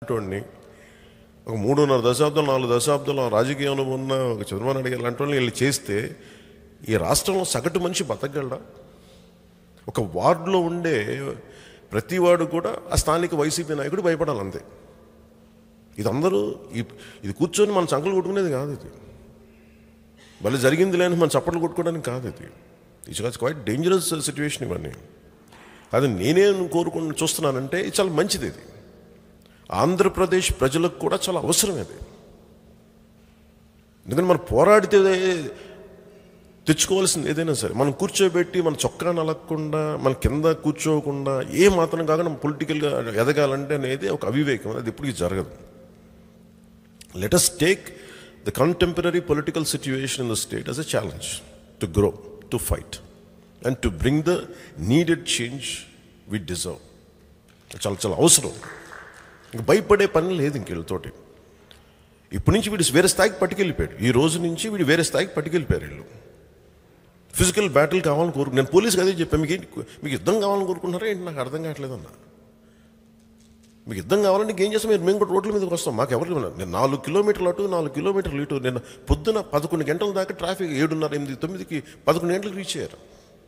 వాడిని ఒక మూడున్నర దశాబ్దం నాలుగు దశాబ్దంలో రాజకీయ అనుభవం ఉన్న ఒక చంద్రబాబు నాయుడు గారు లాంటి వాళ్ళని వీళ్ళు చేస్తే ఈ రాష్ట్రంలో సగటు మనిషి బతకగలడా ఒక వార్డులో ఉండే ప్రతి వాడు కూడా ఆ స్థానిక వైసీపీ నాయకుడు భయపడాలి అంతే ఇది అందరూ ఈ- ఇది కూర్చొని మన చంకలు కొట్టుకునేది కాదు ఇది మళ్ళీ జరిగింది లేని మన చప్పట్లు కొట్టుకోవడానికి కాదు ఇది ఇట్స్ క్వైట్ డేంజరస్ సిచ్యువేషన్ ఇవన్నీ అది నేనే కోరుకుని చూస్తున్నానంటే ఇది చాలా మంచిది ఇది ఆంధ్రప్రదేశ్ ప్రజలకు కూడా చాలా అవసరం ఇది ఎందుకంటే మనం పోరాడితే తెచ్చుకోవాల్సింది ఏదైనా సరే మనం కూర్చోబెట్టి మన చొక్కా నలగకుండా మన కింద కూర్చోకుండా ఏ మాత్రం కాకుండా పొలిటికల్గా ఎదగాలంటే అనేది ఒక అవివేకం అది ఎప్పటికీ జరగదు let us take the contemporary political situation in the state as a challenge to grow, to fight, and to bring the needed change we deserve. చాలా చాలా అవసరం ఇంక భయపడే పని లేదు ఇంక వీళ్ళతోటి ఇప్పటి నుంచి వీడు వేరే స్థాయికి పట్టుకెళ్ళిపోయాడు ఈ రోజు నుంచి వీడు వేరే స్థాయికి పట్టుకెళ్ళిపోయారు వీళ్ళు ఫిజికల్ బ్యాటిల్ కావాలని కోరుకు నేను పోలీస్కి అదే చెప్పాను మీకు ఏంటి- మీకు యుద్ధం కావాలని కోరుకుంటున్నారా ఏంటి నాకు అర్థం కావట్లేదు అన్న మీకు యుద్ధం కావాలంటే ఏం చేస్తాం మీరు మేము కూడా రోడ్ల మీదకి వస్తాం మాకు ఎవరు నేను నాలుగు కిలోమీటర్లు అటు నాలుగు కిలోమీటర్లు ఇటు నేను పొద్దున పదకొండు గంటల దాకా ట్రాఫిక్ ఏడున్నర ఎనిమిది తొమ్మిదికి పదకొండు గంటలకు రీచ్ అయ్యారు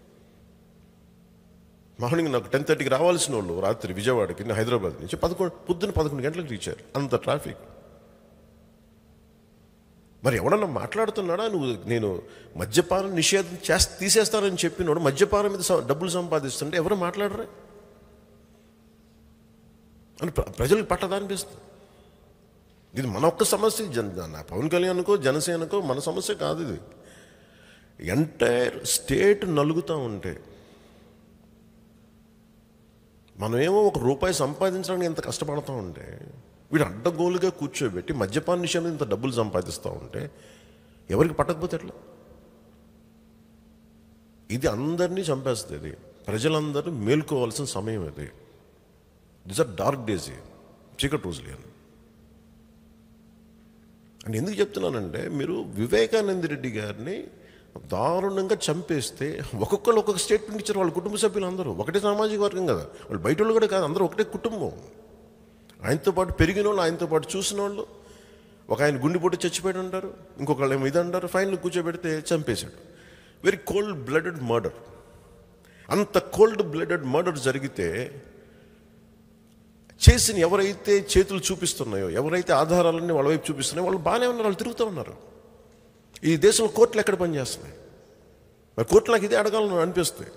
మార్నింగ్ నాకు టెన్ థర్టీకి రావాల్సిన వాళ్ళు రాత్రి విజయవాడకి నేను హైదరాబాద్ నుంచి పదకొండు పొద్దున పదకొండు గంటలకు రీచ్ అయ్యారు అంత ట్రాఫిక్ మరి ఎవడన్నా మాట్లాడుతున్నాడా నువ్వు నేను మద్యపానం నిషేధం చేస్ తీసేస్తానని చెప్పినోడు మద్యపానం మీద స- డబ్బులు సంపాదిస్తుంటే ఎవరు మాట్లాడరా అని ప్ర- ప్రజలకు పట్టదా అనిపిస్తుంది ఇది మన ఒక్క సమస్య జన నా పవన్ కళ్యాణ్కో జనసేనకో మన సమస్య కాదు ఇది ఎంటైర్ స్టేట్ నలుగుతూ ఉంటే మనమేమో ఒక రూపాయి సంపాదించడానికి ఎంత కష్టపడతా ఉంటే వీడు అడ్డగోలుగా కూర్చోబెట్టి మద్యపాన నిషేధం ఇంత డబ్బులు సంపాదిస్తూ ఉంటే ఎవరికి పట్టకపోతే ఎట్లా ఇది అందరినీ చంపేస్తుంది ఇది ప్రజలందరూ మేల్కోవాల్సిన సమయం ఇది దిస్ ఆర్ డార్క్ డేస్ చీకటి రోజులు అని అని ఎందుకు చెప్తున్నానంటే మీరు వివేకానంద రెడ్డి గారిని దారుణంగా చంపేస్తే ఒక్కొక్కరు ఒక్కొక్క స్టేట్మెంట్ ఇచ్చారు వాళ్ళ కుటుంబ సభ్యులు అందరూ ఒకటే సామాజిక వర్గం కదా వాళ్ళు బయట వాళ్ళు కూడా కాదు అందరూ ఒకటే కుటుంబం ఆయనతో పాటు పెరిగిన వాళ్ళు ఆయనతో పాటు చూసిన వాళ్ళు ఒక ఆయన గుండెపోటు చచ్చిపోయాడు అంటారు ఇంకొకళ్ళు ఏమో ఇది అంటారు ఫైనల్ కూర్చోబెడితే చంపేశాడు వెరీ కోల్డ్ బ్లడెడ్ మర్డర్ అంత కోల్డ్ బ్లడెడ్ మర్డర్ జరిగితే చేసిన ఎవరైతే చేతులు చూపిస్తున్నాయో ఎవరైతే ఆధారాలన్నీ వాళ్ళ వైపు చూపిస్తున్నాయో వాళ్ళు బాగానే ఉన్నారు వాళ్ళు తిరుగుతూ ఉన్నారు ఈ దేశంలో కోర్టులు ఎక్కడ పనిచేస్తున్నాయి మరి కోర్టు నాకు ఇదే అడగాలని అనిపిస్తుంది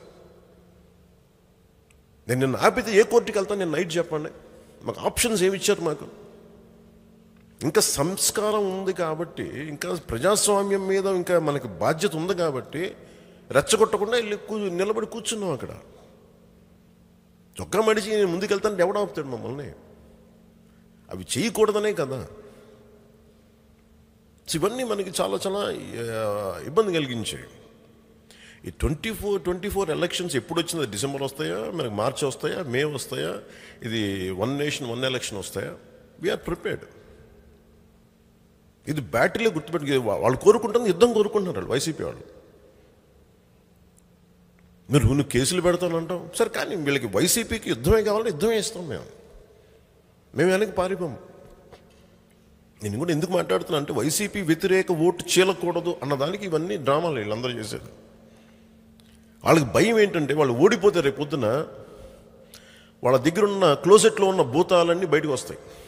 నేను నిన్న ఆపితే ఏ కోర్టుకి వెళ్తాను నేను నైట్ చెప్పండి మాకు ఆప్షన్స్ ఏమి ఇచ్చారు మాకు ఇంకా సంస్కారం ఉంది కాబట్టి ఇంకా ప్రజాస్వామ్యం మీద ఇంకా మనకి బాధ్యత ఉంది కాబట్టి రెచ్చగొట్టకుండా వెళ్ళి కూ నిలబడి కూర్చున్నాం అక్కడ చొక్కా మడిచి నేను ముందుకెళ్తాను ఎవడ ఆపుతాడు మమ్మల్ని అవి చేయకూడదనే కదా సో ఇవన్నీ మనకి చాలా చాలా ఆ, ఇబ్బంది కలిగించాయి ఈ twenty four twenty four elections ఎప్పుడు వచ్చిందో డిసెంబర్ వస్తాయా మనకి మార్చి వస్తాయా మే వస్తాయా ఇది వన్ నేషన్ వన్ ఎలక్షన్ వస్తాయా వీఆర్ ప్రిపేర్డ్ ఇది బ్యాటరీలో గుర్తుపెట్టి వాళ్ళు కోరుకుంటుంది యుద్ధం కోరుకుంటున్నారు వాళ్ళు వైసీపీ వాళ్ళు మీరు నువ్వు కేసులు పెడతానంటావు సరే కానీ వీళ్ళకి వైసీపీకి యుద్ధమే కావాలంటే యుద్ధమే ఇస్తాం మేము మేము వెనక్కి పారిపోము నేను కూడా ఎందుకు మాట్లాడుతున్నా అంటే వైసీపీ వ్యతిరేక ఓటు చీలకూడదు అన్నదానికి ఇవన్నీ డ్రామాలు వీళ్ళందరూ చేసేది వాళ్ళకి భయం ఏంటంటే వాళ్ళు ఓడిపోతే రేపు పొద్దున వాళ్ళ దగ్గర ఉన్న క్లోజెట్లో ఉన్న భూతాలన్నీ బయటకు వస్తాయి